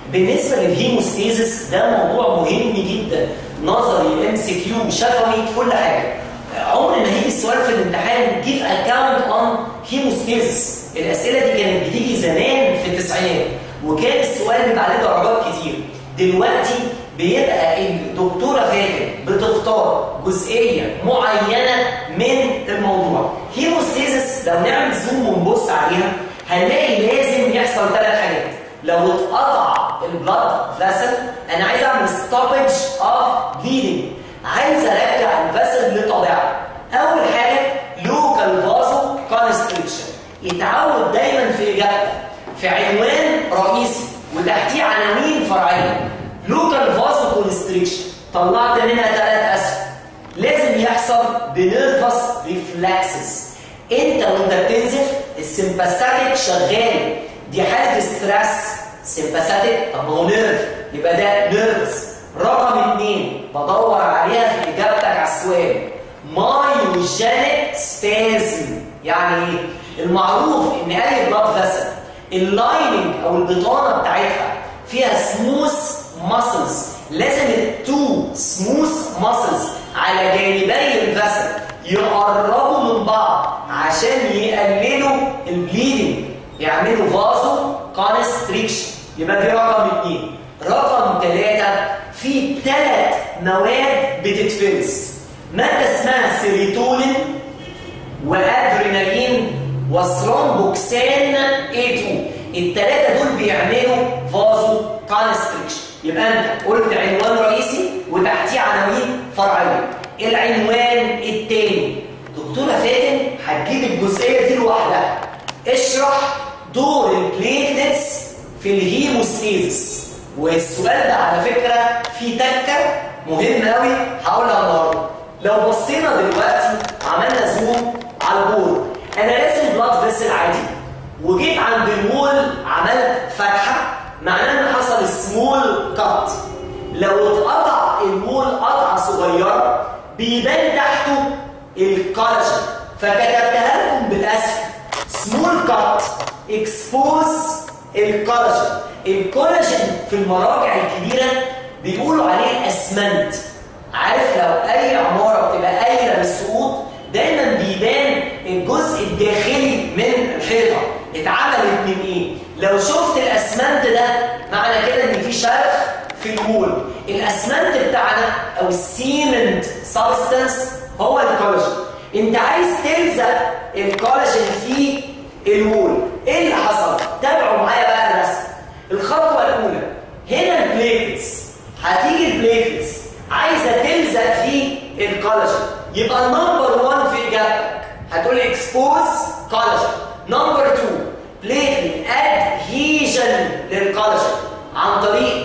بالنسبه للهيموستيزس ده موضوع مهم جدا نظري ام سي كيو شفوي كل حاجه عمر ما هيجي السؤال في الامتحان جيب اكاونت اون هيموستيزس الاسئله دي كانت بتيجي زمان في التسعينات وكان السؤال بيبقى عليه درجات كتير دلوقتي بيبقى الدكتوره فاتن بتختار جزئيه معينه من الموضوع هيموستيزس لو نعمل زوم ونبص عليها هنلاقي لازم يحصل ثلاث حاجات لو اتقطع البلاد فاسل انا عايز اعمل ستوبج اوف بليدنج عايز ارجع الفاسل لطبيعته اول حاجه لوكال فازو كونستريكشن يتعود دايما في اجابته في عنوان رئيسي وتحتيه عناوين فرعيه لوكال فازو كونستريكشن طلعت منها ثلاث اسهم لازم يحصل بنيرفس ريفلكسز انت وانت بتنزف السمباثيك شغال دي حاله ستريس سمباثيك طب ما هو نيرف يبقى ده نيرفس رقم اثنين بدور عليها في اجابتك على السؤال مايوجينيك سبازم يعني ايه؟ المعروف ان اي بلاد فاسل اللايننج او البطانه بتاعتها فيها سموث ماسلز لازم التو سموث ماسلز على جانبي الفاسل يقربوا من بعض عشان يقللوا البليدنج يعملوا فازو كونستريكشن يبقى دي رقم اثنين رقم ثلاثة في ثلاث مواد بتتفرز مادة اسمها سيريتونين وادرينالين وثرومبوكسان A2 الثلاثة دول بيعملوا فازو كونستريكشن يبقى انت قلت عنوان رئيسي وتحتيه عناوين فرعيه العنوان الثاني دكتوره فاتن هتجيب الجزئيه دي لوحدها اشرح دور البليتلتس في الهيموستيزس والسؤال ده على فكره فيه تكه مهمه قوي هقولها النهارده لو بصينا دلوقتي عملنا زوم على البورد انا راسم بلاد فيسل عادي وجيت عند الوول عملت فتحه معناه ان حصل سمول كات لو اتقطع الوول قطعه صغيره بيبان تحته الكولاجين فكتبتها لكم بالاسم سمول كات اكسبوز الكولاجين الكولاجين في المراجع الكبيره بيقولوا عليه اسمنت عارف لو اي عماره بتبقى قايله بالسقوط دايما بيبان الجزء الداخلي من الحيطه اتعملت من ايه لو شفت الاسمنت ده معنى كده ان في شرخ في الوول الاسمنت بتاعنا او السيمنت سبستانس هو الكولاجين انت عايز تلزق الكولاجين في الوول ايه اللي حصل تابعوا معايا بقى الرسم الخطوه الاولى هنا البليتس هتيجي البليتس عايزه تلزق في الكولاجين يبقى نمبر 1 في اجابتك هتقول اكسبوز كولاجين نمبر 2 بليتلت ادهيجن للكولاجين عن طريق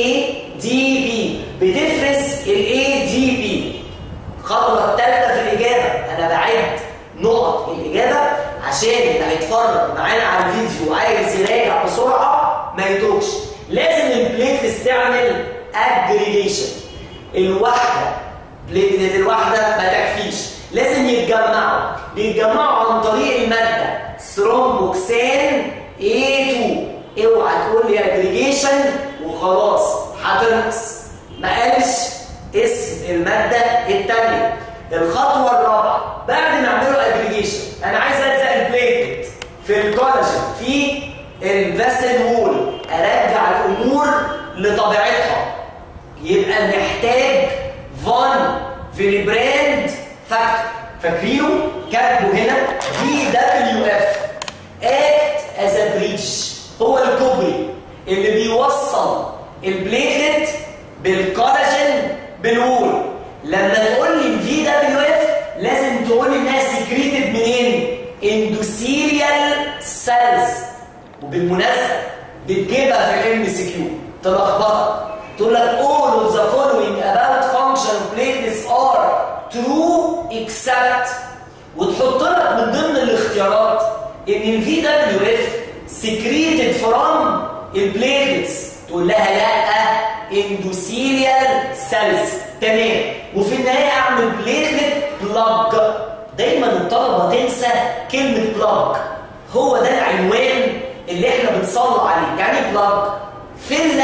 ADP بتفرز ال ADP الخطوه الثالثه في الاجابه انا بعد نقط الاجابه عشان اللي هيتفرج معانا على الفيديو وعايز يراجع بسرعه ما يتوهش لازم البليتلت تعمل اجريجيشن الواحده بليتلت الواحده ما تكفيش لازم يتجمعوا بيتجمعوا عن طريق الماده ثرومبوكسان A2 اوعى تقول لي اجريجيشن وخلاص هتنقص ما قالش اسم الماده الثانيه الخطوه الرابعه بعد ما اعملوا اجريجيشن انا عايز الزق البليتلت في الكولاجين في الفاسل وول ارجع الامور لطبيعتها يبقى محتاج فان فيليبراند فاكتور فاكرينه كاتبه هنا في دبليو اف اكت از ا بريتش هو الكوبري اللي بيوصل البليتلت بالكولاجين بالوول لما تقول لي الفي دبليو اف لازم تقول لي انها سكريتد منين؟ اندوثيريال سيلز وبالمناسبه بتجيبها في الام سي كيو تلخبطك تقول لك all of the following about function of platelets are true except وتحط لك من ضمن الاختيارات ان الفي دبليو اف سكريتد فروم البليتلتس تقول لها لا اندوثيريال سيلز تمام وفي النهايه اعمل بليتلت بلاج دايما الطلبه تنسى كلمه بلاج هو ده العنوان اللي احنا بنصلي عليه يعني بلاج فله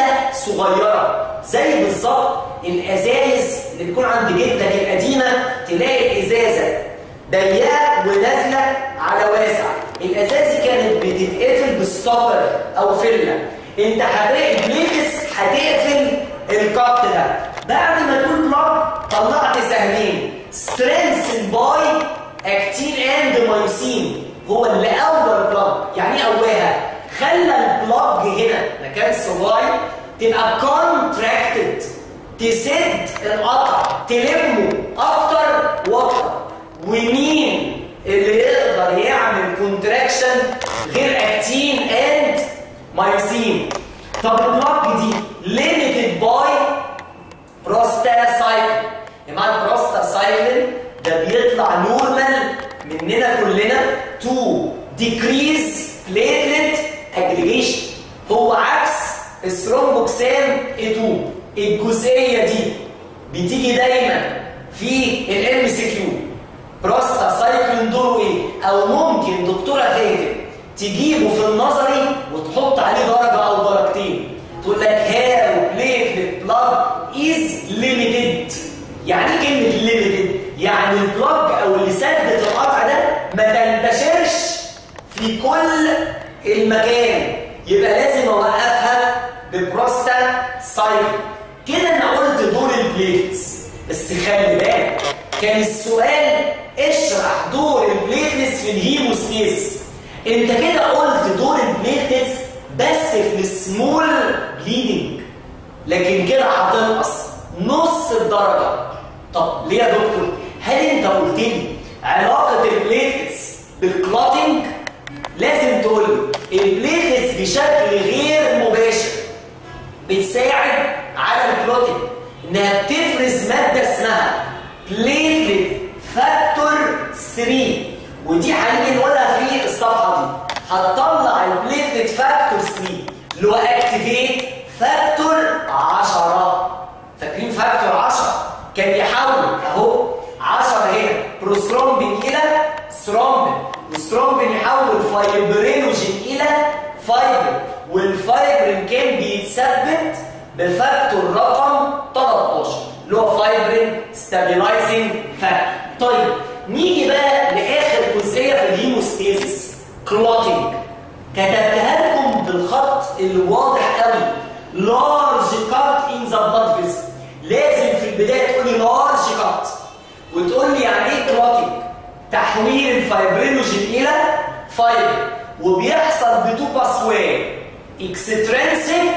صغيره زي بالظبط الازايز اللي بتكون عند جدك القديمه تلاقي الازازه ضيقه ونازله على واسع الازاز كانت بتتقفل بستوبر او فله انت هتلاقي بليكس هتقفل الكات ده بعد ما تقول بلاك طلعت سهمين سترينث باي اكتين اند مايوسين هو اللي اول بلاك يعني ايه قواها خلى البلاج هنا مكان الصواي تبقى كونتراكتد تسد القطع تلمه اكتر واكتر ومين اللي يقدر يعمل كونتراكشن غير اكتين اند مايوسين طب البلاج دي ليميتد باي بروستاسايكل يا جماعه البروستاسايكل ده بيطلع نورمال مننا كلنا تو ديكريز بليتلت اجريجيشن هو عكس الثرومبوكسان A2 الجزئيه دي بتيجي دايما في الام سي كيو بروستاسايكلين دوره ايه او ممكن دكتوره فاتن تجيبه في النظري وتحط عليه درجه او درجتين تقول لك هاو بليتلت بلاد از ليميتد يعني ايه كلمه ليميتد يعني البلاج او اللي سدت القطع ده ما تنتشرش في كل المكان يبقى لازم اوقفها ببروستا سايكل كده انا قلت دور البليتس بس خلي بالك كان السؤال اشرح دور البليتلس في الهيموستيزس انت كده قلت دور البليتلس بس في السمول بليدنج لكن كده هتنقص نص الدرجه طب ليه يا دكتور هل انت قلت لي علاقه البليتلس بالكلوتنج لازم تقول لي البليتلس بشكل غير مباشر بتساعد على الكلوتنج انها بتفرز ماده اسمها بليتلت فاكتور 3 ودي هنيجي نقولها في الصفحه دي هتطلع البليتلت فاكتور 3 اللي هو اكتيفيت فاكتور 10 فاكرين فاكتور 10 كان يحول اهو 10 هنا بروسترومبين الى سترومبين والسترومبين يحول فايبرينوجين الى فايبر والفايبرين كان بيتثبت بفاكتور رقم 13 اللي هو فايبرين ستابيلايزنج فاكتور طيب نيجي بقى لاخر جزئيه في الهيموستاسيس كلوتنج كتبتها لكم بالخط الواضح قوي لارج كات ان ذا بلاد فيسل لازم في البدايه تقولي لارج كات وتقول لي يعني ايه كلوتنج تحويل الفايبرينوجين الى فايبر وبيحصل بتو باسواي اكسترنسيك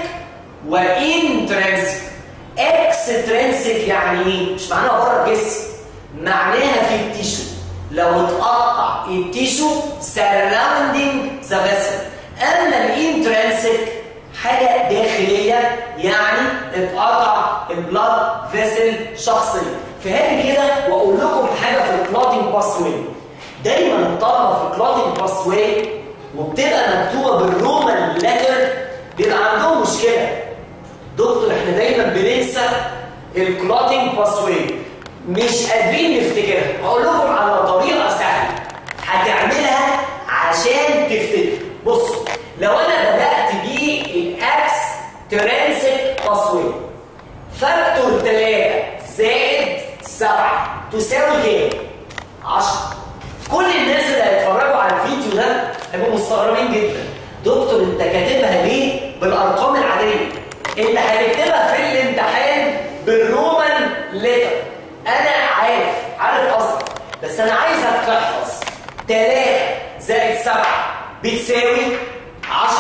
وانترنسيك اكسترنسيك يعني ايه مش معناها بره الجسم معناها في التيشو لو اتقطع التيشو سراوندينج ذا فيسل اما الانترنسيك حاجه داخليه يعني اتقطع البلاد فيسل شخصيا فهاجي كده واقول لكم حاجه في الكلوتنج باسوي دايما الطلبه في الكلوتنج باسوي وبتبقى مكتوبه بالرومان لتر بيبقى عندهم مشكله دكتور احنا دايما بننسى الكلوتنج باسوي مش قادرين نفتكرها هقول لكم على طريقه سهله هتعملها عشان تفتكر بصوا لو انا بدات بالاكس ترانسيت باسوي فاكتور 3 زائد 7 تساوي كام 10 كل الناس اللي هيتفرجوا على الفيديو ده هيبقوا مستغربين جدا دكتور انت كاتبها ليه بالارقام العاديه انت هتكتبها في الامتحان بالرومان ليتر انا عارف عارف قصدك بس انا عايزك تحفظ 3 زائد 7 بتساوي 10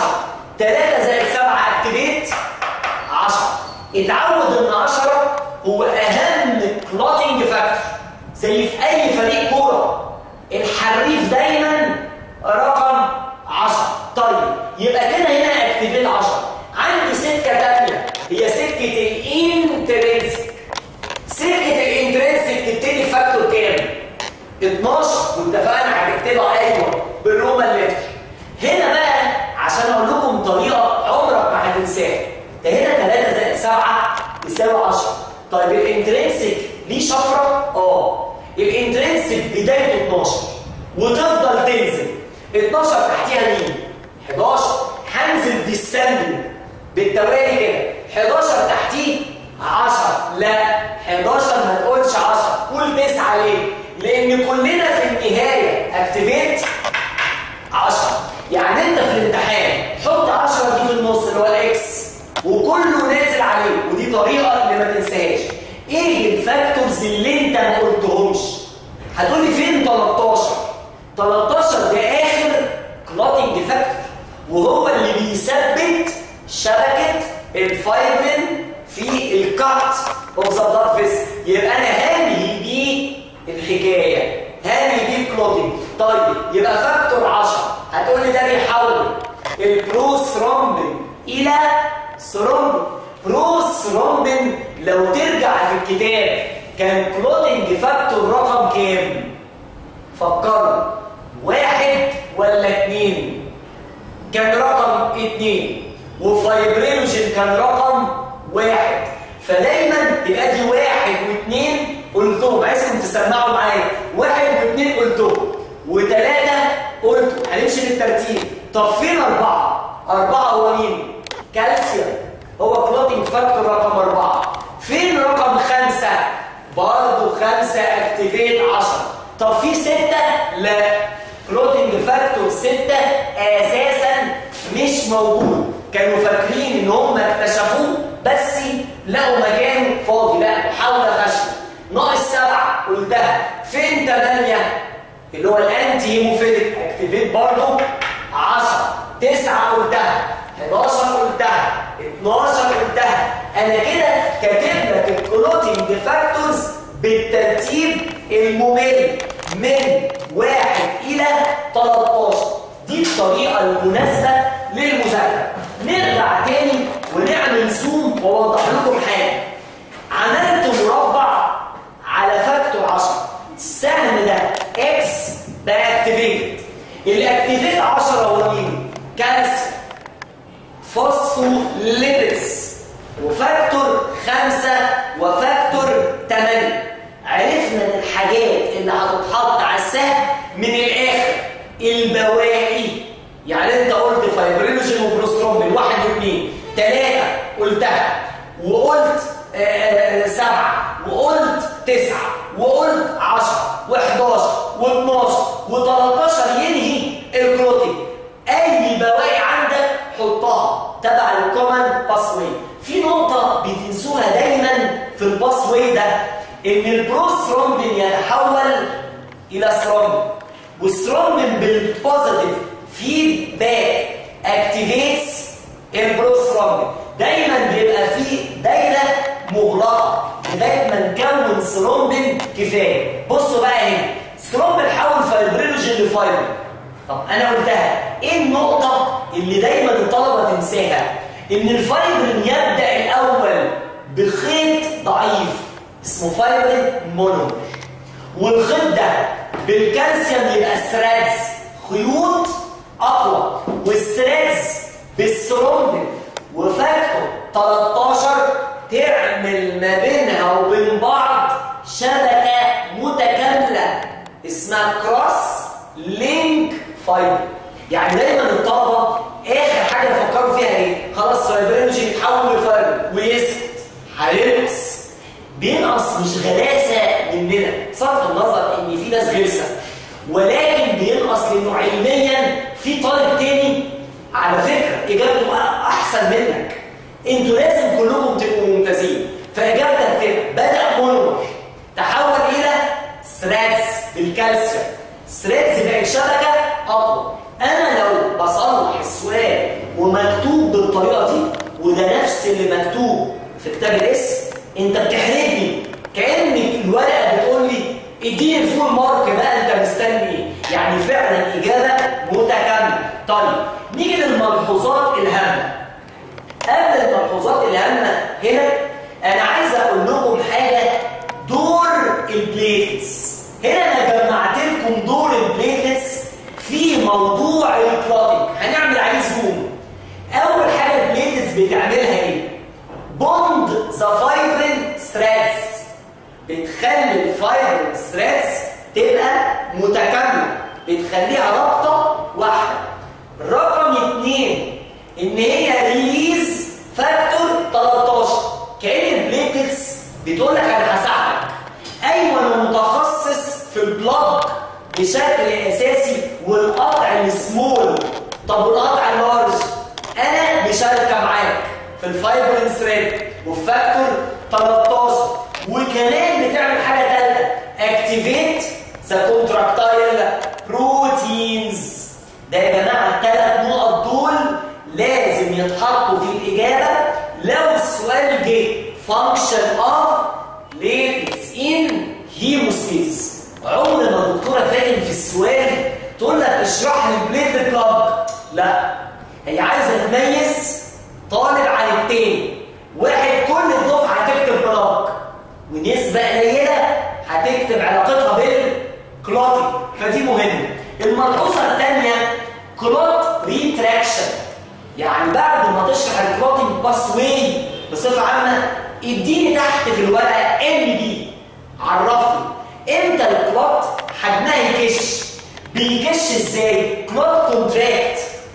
3 زائد 7 اكتيفيت 10 اتعود ان 10 هو اهم كلوتنج فاكتور زي في اي فريق كوره الحريف دايما رقم 10 طيب يبقى كده هنا اكتيفيت 10 عندي سكه ثانيه هي سكه الانترنسك سكه الانترنسك تبتدي فاكتور كام 12 واتفقنا هتكتبها ايوه بالرومان لتر هنا بقى عشان اقول لكم طريقه عمرك ما هتنساها ده هنا 3 زائد 7 يساوي 10 طيب الانترنسك ليه شفره اه الانترنسك بدايته 12 وتفضل تنزل 12 تحتيها مين 11 هنزل ديسندنج بالتوالي كده 11 تحتيه 10 لا 11 ما تقولش 10 قول 9 ليه لان كلنا في النهايه اكتيفيت 10 يعني انت في الامتحان حط 10 دي في النص اللي هو الاكس وكله نازل عليه ودي طريقه اللي ما تنساهاش ايه الفاكتورز اللي انت ما قلتهمش هتقولي فين 13 13 ده اخر كلوتنج فاكتور وهو اللي بيثبت شبكه الفايبرين في الكات اوف ذا بلاد فيس يبقى انا هاني بيه الحكايه هاني بيه الكلوتنج طيب يبقى فاكتور 10 هتقول لي ده بيحول البروثرومبين الى ثرومبين بروثرومبين لو ترجع في الكتاب كان كلوتنج فاكتور رقم كام فكروا واحد ولا اتنين كان رقم اتنين وفايبرينوجين كان رقم واحد فدايما تبقى دي واحد واثنين قلتهم عايزكم تسمعوا معايا واحد واثنين قلتهم وثلاثة قلتوا هنمشي بالترتيب طب فين أربعة؟ أربعة هو مين؟ كالسيوم هو كلوتينج فاكتور رقم أربعة فين رقم خمسة؟ برضه خمسة اكتيفيت عشرة طب في ستة؟ لا كلوتينج فاكتور ستة أساسا مش موجود كانوا فاكرين ان هم اكتشفوه بس لقوا مكان فاضي لا محاولة فاشلة ناقص سبعة قلتها فين تمانية اللي هو الانتي هيموفيليك اكتيفيت برضه 10 9 قلتها 11 قلتها 12 قلتها انا كده كاتب لك الكلوتينج فاكتورز بالترتيب الممل من واحد الى 13 دي الطريقه المناسبه للمذاكره نرجع تاني ونعمل زوم واوضح لكم حاجه عملت مربع على فاكتور 10 السهم ده اكس ده اكتيفيت الاكتيفيت 10 هو مين؟ كالسيوم فوسفوليبيدز وفاكتور 5 وفاكتور 8 عرفنا ان الحاجات اللي هتتحط على السهم من الاخر البواقي يعني انت قلت فايبرينوجين وبروسترومبين واحد واثنين ثلاثه قلتها وقلت آه، آه، سبعه وقلت تسعه وقلت 10 و11 و12 و13 ينهي الكلوتين اي بواقي عندك حطها تبع الكومن باسوي في نقطه بتنسوها دايما في الباسوي ده ان البروسترومبين يتحول الى ثرومبين والثرومبين بالبوزيتيف فيدباك اكتيفيتس البروسترومبين دايما بيبقى فيه دايره مغلقه لغايه ما نكون ثرومبين كفايه بصوا بقى هنا ثرومبين حول فايبرينوجين لفايبر طب انا قلتها ايه النقطه اللي دايما الطلبه تنساها ان الفايبرين يبدا الاول بخيط ضعيف اسمه فايبرين مونومر والخيط ده بالكالسيوم يبقى ثريدز خيوط اقوى والثريدز بالثرومبين وفاكتور 13 تعمل ما بينها وبين بعض شبكه متكامله اسمها كروس لينك فايبر يعني دايما الطلبه اخر حاجه يفكروا فيها ايه خلاص فايبرينوجين يتحول لفايبر ويسكت هينقص بينقص مش غلاسه مننا بصرف النظر ان في ناس غلسه ولكن بينقص لانه علميا في طالب تاني على فكره اجابته احسن منك انتوا لازم كلكم تبقوا ممتازين فاجابتك كده بدا مونومر تحول الى ثريدز بالكالسيوم ثريدز بقت شبكه اقوى انا لو بصلح السؤال ومكتوب بالطريقه دي وده نفس اللي مكتوب في كتاب الاسم انت بتحرجني كانك الورقه بتقول لي اديني الفول مارك بقى انت مستني ايه يعني فعلا اجابه متكامله طيب نيجي للملحوظات الهامه قبل الملحوظات الهامه هنا انا عايز اقول لكم حاجه دور البليتس هنا انا جمعت لكم دور البليتس في موضوع الكلوتنج هنعمل عليه زوم اول حاجه البليتس بتعملها ايه بوند ذا فايبرين ستريس بتخلي الفايبرين ستريس تبقى متكامله بتخليها رابطه واحده رقم اثنين ان هي ريليز فاكتور 13 بشكل اساسي والقطع السمول طب والقطع اللارج انا مشاركه معاك في الفايبرين ثريد وفي فاكتور 13 وكمان بتعمل حاجه ثالثه اكتيفيت ذا كونتراكتايل بروتينز ده يا جماعه الثلاث نقط دول لازم يتحطوا في الاجابه لو السؤال جه فانكشن اوف ليتس ان هيموستيزس عمر ما دكتوره فاتن في السؤال تقول لك اشرح لي البليت كلاب لا هي عايزه تميز طالب عن التاني واحد كل الدفعه هتكتب بلاك ونسبه قليله هتكتب علاقتها بالكلوتي فدي مهمه الملحوظه الثانيه كلوت ريتراكشن يعني بعد ما تشرح الكلوتنج باس واي بصفه عامه اديني تحت في الورقه ام دي عرفني امتى الكلوت حجمها يكش بيكش ازاي كلوت كونتراكت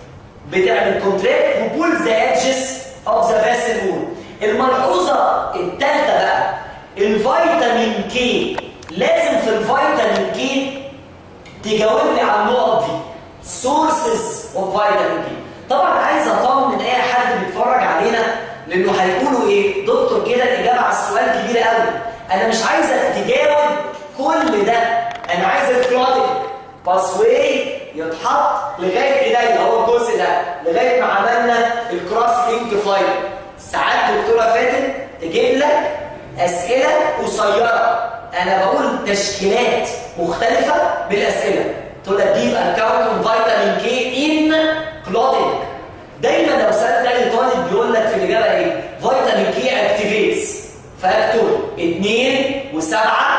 بتعمل كونتراكت وبول ذا ادجز اوف ذا فاسل وول الملحوظه الثالثه بقى الفيتامين كي لازم في الفيتامين كي تجاوب لي على النقط دي سورسز اوف فيتامين كي طبعا عايز اطمن اي حد بيتفرج علينا لانه هيقولوا ايه دكتور كده الاجابه على السؤال كبيره قوي انا مش عايزك تجاوب كل ده انا عايز الكلوتيك باسواي يتحط لغايه ايديا هو الجزء ده لغايه ما عملنا الكروس لينك فايل ساعات دكتوره فاتن تجيب لك اسئله قصيره انا بقول تشكيلات مختلفه بالاسئله تقول لك جيب اكونت فيتامين كي ان كلوتينج دايما لو سالت اي طالب بيقول لك في الاجابه ايه فيتامين كي اكتيفيتس فاكتور 2 و7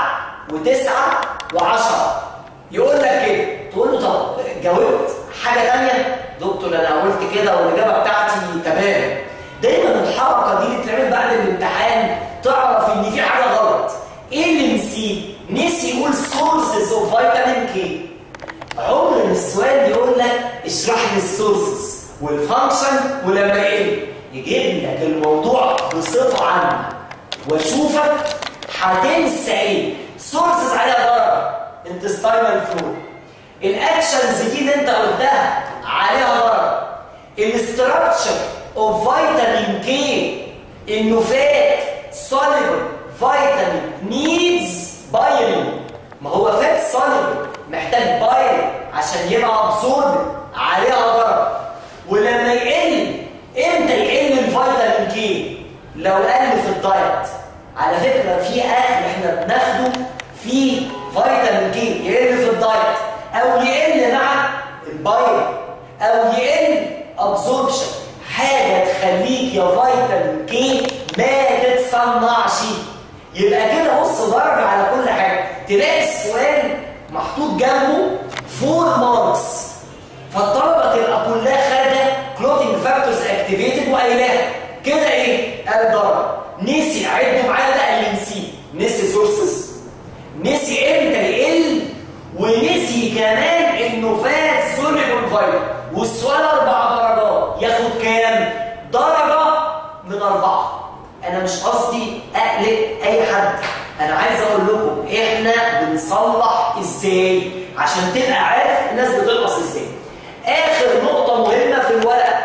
و9 و10 يقول لك كده تقول له طب جاوبت حاجه ثانيه دكتور انا قلت كده والاجابه بتاعتي تمام دايما الحركه دي اللي بتتعمل بعد الامتحان تعرف ان في حاجه غلط ايه اللي نسيه نسي يقول سورسز اوف فيتامين كي عمر السؤال يقول لك اشرح لي السورسز والفانكشن ولما يقل يجيب لك الموضوع بصفه عامه واشوفك هتنسى ايه سورسز عليها ضرر انتستاينال فلو الاكشنز دي اللي انت قلتها عليها ضرر الاستراكشر اوف فيتامين كي انه فات soluble فيتامين نيدز بايرين ما هو فات soluble محتاج بايرين عشان يبقى ابسورب عليها ضرر ولما يقل امتى يقل الفيتامين كي لو قل في الدايت على فكره في اكل احنا بناخده فيه فيتامين كي يقل في الدايت او يقل مع البايل او يقل ابزوربشن حاجه تخليك يا فيتامين كي ما تتصنعش يبقى كده بص درجه على كل حاجه تلاقي السؤال محطوط جنبه فور ماركس فالطلبه تبقى كلها خارجه كلوتنج فاكتورز اكتيفيتد وقايلاها كده ايه؟ قال درجه نسي عدوا معايا بقى اللي نسيه نسي سورسز نسي امتى يقل ونسي كمان انه فات سوليبل فايتامين والسؤال اربع درجات ياخد كام؟ درجه من اربعه انا مش قصدي اقلق اي حد انا عايز اقول لكم احنا بنصلح ازاي عشان تبقى عارف الناس بتنقص ازاي اخر نقطه مهمه في الورقه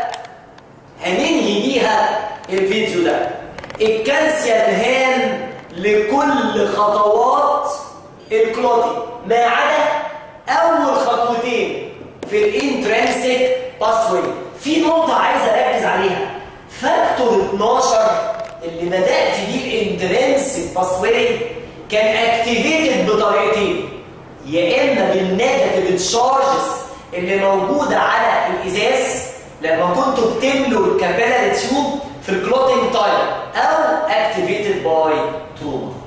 هننهي بيها الفيديو ده الكالسيوم هان لكل خطوات الكلوتي ما عدا اول خطوتين في الانترنسيك باسوي في نقطه عايز اركز عليها فاكتور 12 اللي بدات بيه الانترنسيك باسوي كان اكتيفيتد بطريقتين يا اما بالنيجاتيف تشارجز اللي موجوده على الازاز لما كنتوا بتملوا الكابيلاري تيوب في الكلوتنج تايم او اكتيفيتد باي توما